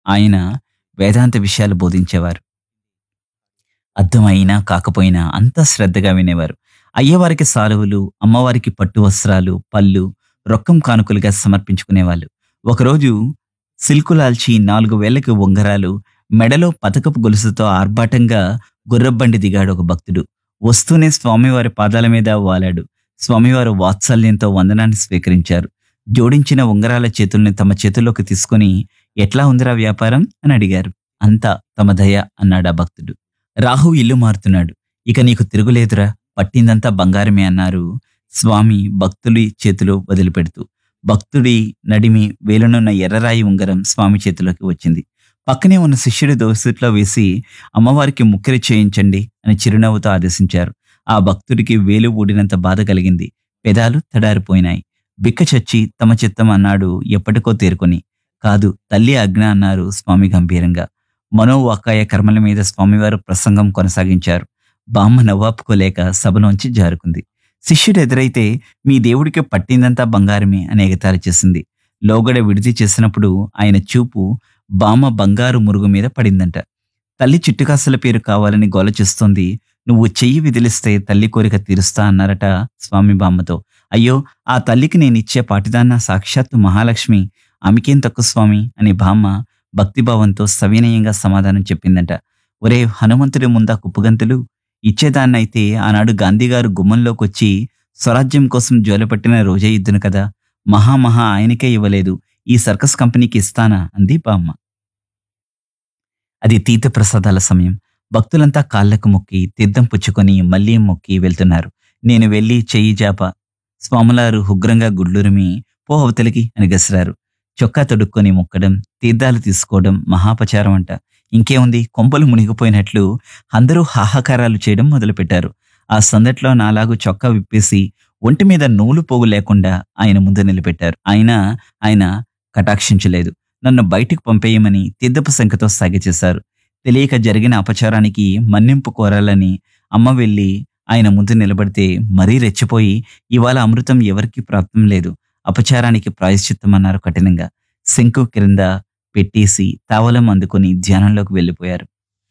ఆయన వేదాంత విషయాలు బోధించేవారు అర్థమైనా కాకపోయినా అంతా శ్రద్ధగా వినేవారు అయ్యవారికి సాలువలు అమ్మవారికి పట్టు వస్త్రాలు పళ్ళు రొక్కం కానుకలుగా సమర్పించుకునేవాళ్ళు ఒకరోజు సిల్కులాల్చి నాలుగు వేలకు ఉంగరాలు మెడలో పతకపు గొలుసుతో ఆర్భాటంగా గుర్రబండి దిగాడు ఒక భక్తుడు వస్తూనే స్వామివారి పాదాల మీద వాలాడు స్వామివారు వాత్సల్యంతో వందనాన్ని స్వీకరించారు జోడించిన ఉంగరాల చేతుల్ని తమ చేతుల్లోకి తీసుకుని ఎట్లా ఉందిరా వ్యాపారం అని అడిగారు అంతా తమ దయ అన్నాడు ఆ భక్తుడు రాహు ఇల్లు మారుతున్నాడు ఇక నీకు తిరుగులేదురా పట్టిందంతా బంగారమే అన్నారు స్వామి భక్తుడి చేతిలో వదిలిపెడుతూ భక్తుడి నడిమి వేలునున్న ఎర్రరాయి ఉంగరం స్వామి చేతిలోకి వచ్చింది పక్కనే ఉన్న శిష్యుడి దోసిట్లో వేసి అమ్మవారికి ముక్కెరి చేయించండి అని చిరునవ్వుతో ఆదేశించారు ఆ భక్తుడికి వేలు ఊడినంత బాధ కలిగింది పెదాలు తడారిపోయినాయి బిక్క చచ్చి తమ చిత్తం అన్నాడు ఎప్పటికో తేరుకొని కాదు తల్లి అజ్ఞ అన్నారు స్వామి గంభీరంగా మనోవాకాయ కర్మల మీద స్వామివారు ప్రసంగం కొనసాగించారు బామ్మ నవ్వాపుకోలేక సభలోంచి జారుకుంది శిష్యుడు ఎదురైతే మీ దేవుడికి పట్టిందంతా బంగారమే అని ఎగతాళి చేసింది లోగడ విడిది చేసినప్పుడు ఆయన చూపు బామ్మ బంగారు మురుగు మీద పడిందంట తల్లి చిట్టుకాసుల పేరు కావాలని గోల చేస్తోంది నువ్వు చెయ్యి విదిలిస్తే తల్లి కోరిక తీరుస్తా అన్నారట స్వామి బామ్మతో అయ్యో ఆ తల్లికి నేనిచ్చే పాటిదాన్న సాక్షాత్తు మహాలక్ష్మి ఆమెకేం తక్కువ స్వామి అని బామ్మ భక్తిభావంతో సవినయంగా సమాధానం చెప్పిందంట ఒరే హనుమంతుడి ముందా కుప్పగంతులు ఇచ్చేదాన్నైతే ఆనాడు గాంధీగారు గుమ్మంలోకి వచ్చి స్వరాజ్యం కోసం జోలెపట్టిన రోజే ఇద్దును కదా మహా మహా ఆయనకే ఇవ్వలేదు ఈ సర్కస్ కంపెనీకి ఇస్తానా అంది బామ్మ అది తీర్థ ప్రసాదాల సమయం భక్తులంతా కాళ్లకు మొక్కి తీర్థం పుచ్చుకొని మళ్ళీ మొక్కి వెళ్తున్నారు నేను వెళ్ళి చెయ్యి జాప స్వాములారు ఉగ్రంగా గుడ్లురిమి పో అవతలికి అని గసిరారు చొక్కా తొడుక్కొని మొక్కడం తీర్థాలు తీసుకోవడం మహాపచారం అంట ఇంకేముంది కొంపలు మునిగిపోయినట్లు అందరూ హాహాకారాలు చేయడం మొదలుపెట్టారు ఆ సందట్లో నాలాగు చొక్కా విప్పేసి ఒంటి మీద నూలు పోగు లేకుండా ఆయన ముందు నిలబెట్టారు ఆయన ఆయన కటాక్షించలేదు నన్ను బయటికి పంపేయమని తీర్థపు సంఖ్యతో సాగచేశారు తెలియక జరిగిన అపచారానికి మన్నింపు కోరాలని అమ్మ వెళ్ళి ఆయన ముందు నిలబడితే మరీ రెచ్చిపోయి ఇవాళ అమృతం ఎవరికీ ప్రాప్తం లేదు అపచారానికి ప్రాయశ్చిత్తం అన్నారు కఠినంగా శంకు క్రింద పెట్టేసి తావలం అందుకుని ధ్యానంలోకి వెళ్ళిపోయారు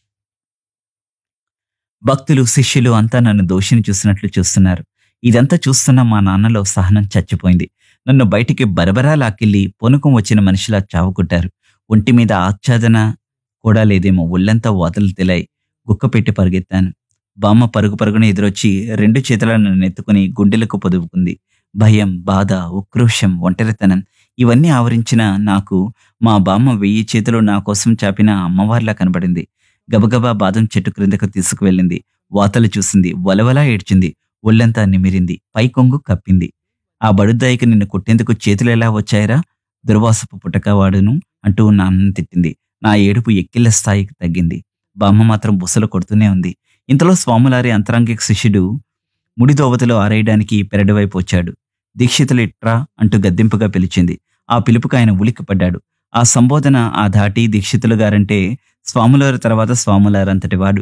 భక్తులు శిష్యులు అంతా నన్ను దోషిని చూసినట్లు చూస్తున్నారు ఇదంతా చూస్తున్న మా నాన్నలో సహనం చచ్చిపోయింది నన్ను బయటికి బరబరా లాక్కెళ్ళి పొనుకం వచ్చిన మనిషిలా చావుకుట్టారు ఒంటి మీద ఆచ్ఛాదన కూడా లేదేమో ఒళ్ళంతా వాతలు తెలాయి గుక్క పెట్టి పరిగెత్తాను బామ్మ పరుగు పరుగున ఎదురొచ్చి రెండు చేతులను నన్ను ఎత్తుకుని గుండెలకు పొదుపుకుంది భయం బాధ ఉక్రోషం ఒంటరితనం ఇవన్నీ ఆవరించిన నాకు మా బామ్మ వెయ్యి చేతులు నా కోసం చాపిన అమ్మవారిలా కనబడింది గబగబా బాదం చెట్టు క్రిందకు తీసుకువెళ్ళింది వాతలు చూసింది వలవలా ఏడ్చింది ఒళ్ళంతా నిమిరింది పై కొంగు కప్పింది ఆ బడుద్దాయికి నిన్ను కొట్టేందుకు చేతులు ఎలా వచ్చాయరా దుర్వాసపు పుటకవాడును అంటూ నాన్నని తిట్టింది నా ఏడుపు ఎక్కిళ్ళ స్థాయికి తగ్గింది బామ్మ మాత్రం బుసలు కొడుతూనే ఉంది ఇంతలో స్వాములారి అంతరంగిక శిష్యుడు ముడి దోవతలో ఆరేయడానికి పెరడివైపు వచ్చాడు దీక్షితులు ఇట్రా అంటూ గద్దింపుగా పిలిచింది ఆ పిలుపుకు ఆయన ఉలిక్కిపడ్డాడు ఆ సంబోధన ఆ ధాటి దీక్షితులు గారంటే స్వాములారి తర్వాత స్వాములారంతటి వాడు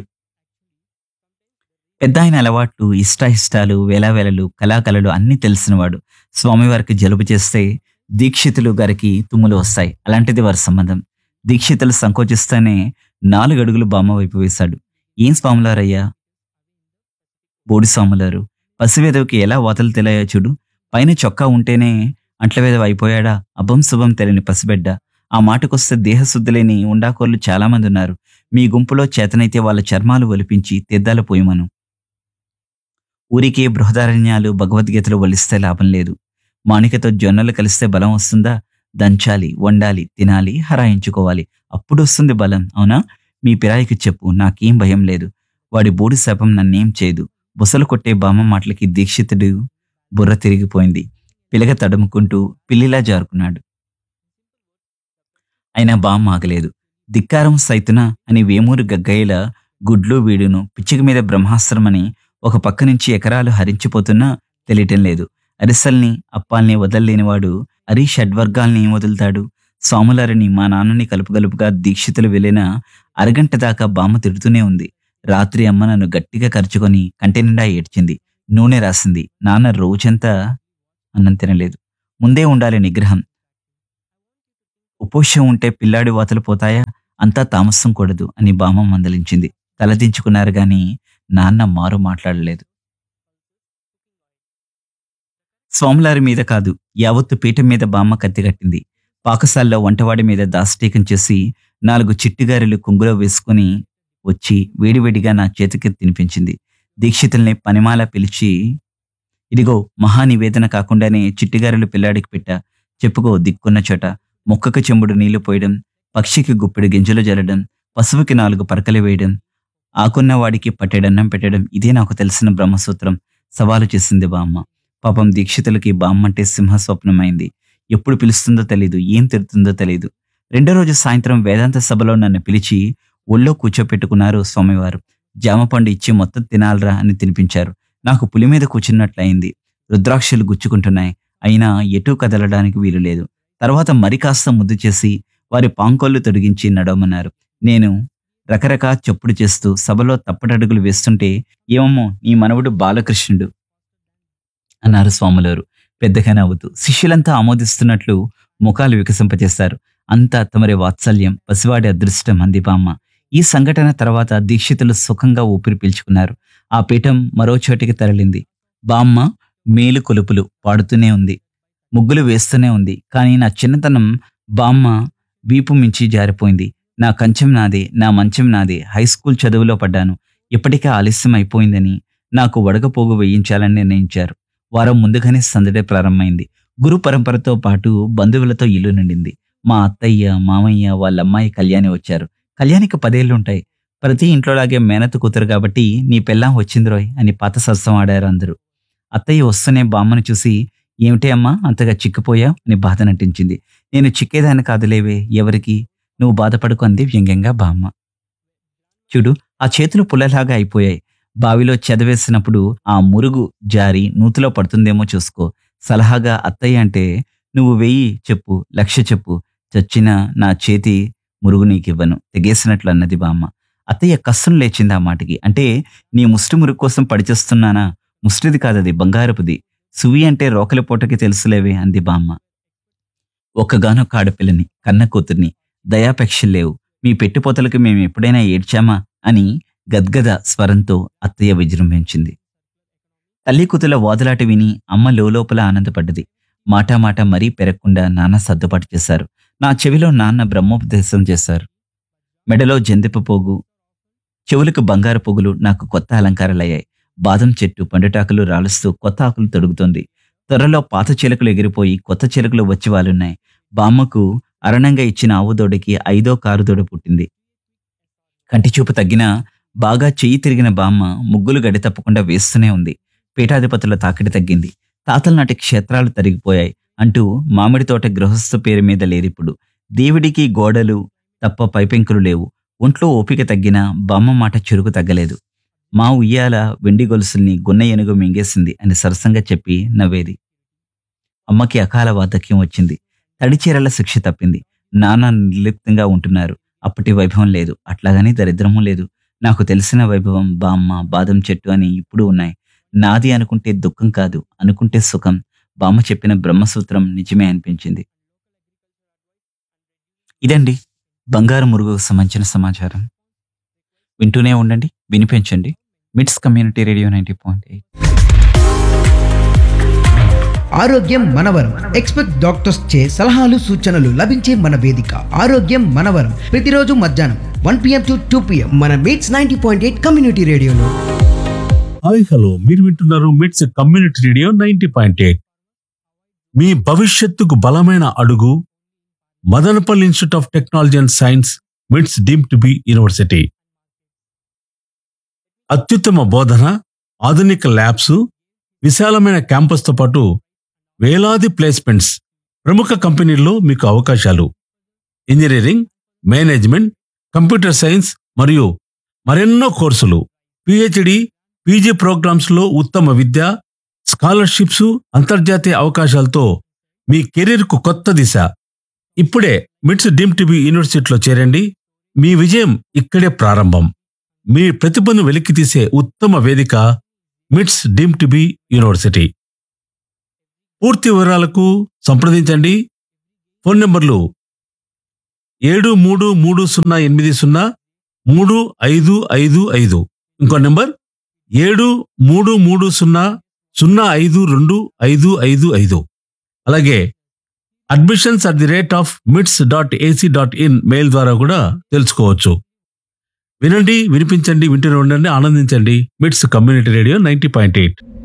పెద్ద ఆయన అలవాట్లు ఇష్టాయిష్టాలు వేలావేలలు కళాకళలు అన్నీ తెలిసినవాడు స్వామివారికి జలుబు చేస్తే దీక్షితులు గారికి తుమ్ములు వస్తాయి అలాంటిది వారి సంబంధం దీక్షితులు సంకోచిస్తేనే నాలుగు అడుగులు బామ్మ వైపు వేశాడు ఏం స్వాములారయ్యా బోడి స్వాములారు పసివేదవికి ఎలా వాతలు తెలియో చూడు పైన చొక్కా ఉంటేనే అంట్లవేదవ అయిపోయాడా అభం శుభం తెలియని పసిబిడ్డ ఆ మాటకొస్తే దేహశుద్ధి లేని ఉండాకోర్లు చాలా మంది ఉన్నారు మీ గుంపులో చేతనైతే వాళ్ళ చర్మాలు ఒలిపించి తీర్థాలు పోయమను ఊరికే బృహదారణ్యాలు భగవద్గీతలు వలిస్తే లాభం లేదు మాణికతో జొన్నలు కలిస్తే బలం వస్తుందా దంచాలి వండాలి తినాలి హరాయించుకోవాలి అప్పుడు వస్తుంది బలం అవునా మీ పిరాయికి చెప్పు నాకేం భయం లేదు వాడి బూడి శాపం నన్నేం చేయదు బుసలు కొట్టే బామ్మ మాటలకి దీక్షితుడు బుర్ర తిరిగిపోయింది పిలగ తడుముకుంటూ పిల్లిలా జారుకున్నాడు అయినా బామ్మ ఆగలేదు ధిక్కారం సైతున అని వేమూరు గగ్గయ్యల గుడ్లు వీడును పిచ్చిక మీద బ్రహ్మాస్త్రమని ఒక పక్క నుంచి ఎకరాలు హరించిపోతున్నా తెలియటం లేదు అరిసల్ని అప్పాల్ని వదలలేనివాడు అరి షడ్వర్గాల్ని ఏం వదులుతాడు స్వాములారిని మా నాన్నని కలుపుగలుపుగా దీక్షితులు వెళ్ళిన అరగంట దాకా బామ్మ తిడుతూనే ఉంది రాత్రి అమ్మ నన్ను గట్టిగా ఖర్చుకొని కంటి నిండా ఏడ్చింది నూనె రాసింది నాన్న రోజంతా అన్నం తినలేదు ముందే ఉండాలి నిగ్రహం ఉపోషం ఉంటే పిల్లాడి వాతలు పోతాయా అంతా తామసం కూడదు అని బామ్మ మందలించింది తలదించుకున్నారు గాని నాన్న మారు మాట్లాడలేదు స్వాములారి మీద కాదు యావత్తు పీఠం మీద బామ్మ కత్తిగట్టింది పాకశాలలో వంటవాడి మీద దాష్టీకం చేసి నాలుగు చిట్టుగారెలు కుంగులో వేసుకుని వచ్చి వేడివేడిగా నా చేతికి తినిపించింది దీక్షితుల్ని పనిమాల పిలిచి ఇదిగో మహానివేదన కాకుండానే చిట్టిగారెలు పిల్లాడికి పెట్ట చెప్పుకో దిక్కున్న చోట మొక్కకు చెంబుడు నీళ్లు పోయడం పక్షికి గుప్పెడు గింజలు జల్లడం పశువుకి నాలుగు పరకలు వేయడం ఆకున్న వాడికి పట్టెడన్నం పెట్టడం ఇదే నాకు తెలిసిన బ్రహ్మసూత్రం సవాలు చేసింది బామ్మ పాపం దీక్షితులకి బామ్మ అంటే సింహ స్వప్నమైంది ఎప్పుడు పిలుస్తుందో తెలీదు ఏం తిడుతుందో తెలీదు రెండో రోజు సాయంత్రం వేదాంత సభలో నన్ను పిలిచి ఒళ్ళో కూర్చోపెట్టుకున్నారు స్వామివారు జామపండు ఇచ్చి మొత్తం తినాలరా అని తినిపించారు నాకు పులి మీద కూర్చున్నట్లయింది రుద్రాక్షలు గుచ్చుకుంటున్నాయి అయినా ఎటూ కదలడానికి వీలు లేదు తర్వాత మరి కాస్త ముద్దు చేసి వారి పాంకోళ్ళు తొడిగించి నడవమన్నారు నేను రకరకా చెప్పుడు చేస్తూ సభలో తప్పటడుగులు వేస్తుంటే ఏమమ్మో నీ మనవడు బాలకృష్ణుడు అన్నారు స్వాములారు పెద్దగా నవ్వుతూ శిష్యులంతా ఆమోదిస్తున్నట్లు ముఖాలు వికసింపచేశారు అంతా తమరి వాత్సల్యం పసివాడి అదృష్టం అంది బామ్మ ఈ సంఘటన తర్వాత దీక్షితులు సుఖంగా ఊపిరి పీల్చుకున్నారు ఆ పీఠం మరో చోటికి తరలింది బామ్మ మేలు కొలుపులు పాడుతూనే ఉంది ముగ్గులు వేస్తూనే ఉంది కానీ నా చిన్నతనం బామ్మ వీపు మించి జారిపోయింది నా కంచం నాదే నా మంచం నాదే హై స్కూల్ చదువులో పడ్డాను ఇప్పటికే ఆలస్యం అయిపోయిందని నాకు వడగపోగు వేయించాలని నిర్ణయించారు వారం ముందుగానే సందడి ప్రారంభమైంది గురు పరంపరతో పాటు బంధువులతో ఇల్లు నిండింది మా అత్తయ్య మామయ్య వాళ్ళ అమ్మాయి కళ్యాణి వచ్చారు కళ్యాణికి పదేళ్లుంటాయి ప్రతి ఇంట్లోలాగే మేనత కూతురు కాబట్టి నీ పెళ్ళాం వచ్చిందిరోయ్ అని పాత సరసం ఆడారు అందరూ అత్తయ్య వస్తూనే బామ్మను చూసి ఏమిటి అమ్మా అంతగా చిక్కిపోయావు అని బాధ నటించింది నేను చిక్కేదాన్ని కాదులేవే ఎవరికి నువ్వు బాధపడుకు అంది వ్యంగ్యంగా బామ్మ చూడు ఆ చేతులు పుల్లలాగా అయిపోయాయి బావిలో చెదవేసినప్పుడు ఆ మురుగు జారి నూతిలో పడుతుందేమో చూసుకో సలహాగా అత్తయ్య అంటే నువ్వు వెయ్యి చెప్పు లక్ష చెప్పు చచ్చిన నా చేతి మురుగు నీకివ్వను తెగేసినట్లు అన్నది బామ్మ అత్తయ్య కష్టం లేచింది ఆ మాటకి అంటే నీ ముష్టి మురుగు కోసం పడిచేస్తున్నానా ముష్టిది కాదది బంగారపుది సువి అంటే రోకలి పూటకి తెలుసులేవే అంది బామ్మ ఒక్కగానొక్క ఆడపిల్లని కన్న కూతుర్ని దయాపేక్షలు లేవు మీ పెట్టుపోతలకు మేము ఎప్పుడైనా ఏడ్చామా అని గద్గద స్వరంతో అత్తయ్య విజృంభించింది తల్లి కూతుల వాదులాట విని అమ్మ లోపల ఆనందపడ్డది మాటా మాట మరీ పెరగకుండా నాన్న సర్దుబాటు చేశారు నా చెవిలో నాన్న బ్రహ్మోపదేశం చేశారు మెడలో జందిప పోగు చెవులకు బంగారు పొగులు నాకు కొత్త అలంకారాలయ్యాయి బాదం చెట్టు పండుటాకులు రాలుస్తూ కొత్త ఆకులు తొడుగుతోంది త్వరలో పాత చిలకలు ఎగిరిపోయి కొత్త చిలకలు వచ్చి వాలున్నాయి బామ్మకు అరణంగా ఇచ్చిన ఆవు దొడకి ఐదో కారు దొడ పుట్టింది కంటి చూపు తగ్గినా బాగా చెయ్యి తిరిగిన బామ్మ ముగ్గులు గడి తప్పకుండా వేస్తూనే ఉంది పీఠాధిపతుల తాకిడి తగ్గింది తాతల నాటి క్షేత్రాలు తరిగిపోయాయి అంటూ మామిడి తోట గృహస్థు పేరు మీద లేరిప్పుడు దేవుడికి గోడలు తప్ప పైపెంకులు లేవు ఒంట్లో ఓపిక తగ్గినా బామ్మ మాట చురుకు తగ్గలేదు మా ఉయ్యాల వెండి గొలుసుల్ని గున్న ఏనుగు మింగేసింది అని సరసంగా చెప్పి నవ్వేది అమ్మకి అకాల వార్ధక్యం వచ్చింది తడిచీరల శిక్ష తప్పింది నాన్న నిర్లిప్తంగా ఉంటున్నారు అప్పటి వైభవం లేదు అట్లాగని దరిద్రము లేదు నాకు తెలిసిన వైభవం బామ్మ బాదం చెట్టు అని ఇప్పుడు ఉన్నాయి నాది అనుకుంటే దుఃఖం కాదు అనుకుంటే సుఖం బామ్మ చెప్పిన బ్రహ్మసూత్రం నిజమే అనిపించింది ఇదండి బంగారు మురుగుకు సంబంధించిన సమాచారం వింటూనే ఉండండి వినిపించండి MITS community radio ninety point eight ఆరోగ్యం మనవరం ఎక్స్పెక్ట్ డాక్టర్స్ చే సలహాలు సూచనలు లభించే మన వేదిక ఆరోగ్యం మనవరం ప్రతిరోజు మధ్యాహ్నం one PM to two PM మన MITS ninety point eight community రేడియోలో హాయ్ హలో మీరు వింటున్నారు MITS community radio ninety point eight మీ భవిష్యత్తుకు బలమైన అడుగు Madanapalle institute of technology and science MITS deemed to be university అత్యుత్తమ బోధన ఆధునిక ల్యాబ్స్ విశాలమైన క్యాంపస్తో పాటు వేలాది ప్లేస్మెంట్స్ ప్రముఖ కంపెనీల్లో మీకు అవకాశాలు ఇంజనీరింగ్ మేనేజ్మెంట్ కంప్యూటర్ సైన్స్ మరియు మరెన్నో కోర్సులు పిహెచ్డి పీజీ ప్రోగ్రామ్స్ లో ఉత్తమ విద్య స్కాలర్షిప్స్ అంతర్జాతీయ అవకాశాలతో మీ కెరీర్కు కొత్త దిశ ఇప్పుడే మిట్స్ డీమ్ టీబీ యూనివర్సిటీలో చేరండి మీ విజయం ఇక్కడే ప్రారంభం మీ ప్రతిభను వెలికితీసే ఉత్తమ వేదిక మిట్స్ డీమ్ టీబీ యూనివర్సిటీ పూర్తి వివరాలకు సంప్రదించండి ఫోన్ నంబర్లు ఏడు మూడు మూడు సున్నా ఎనిమిది సున్నా మూడు ఐదు ఐదు ఐదు ఇంకో నెంబర్ ఏడు మూడు మూడు సున్నా సున్నా ఐదు రెండు ఐదు ఐదు ఐదు అలాగే admissions at the rate of MITS dot AC dot in mail ద్వారా కూడా తెలుసుకోవచ్చు వినండి వినిపించండి వింటూనే ఉండండి ఆనందించండి MITS community radio ninety point eight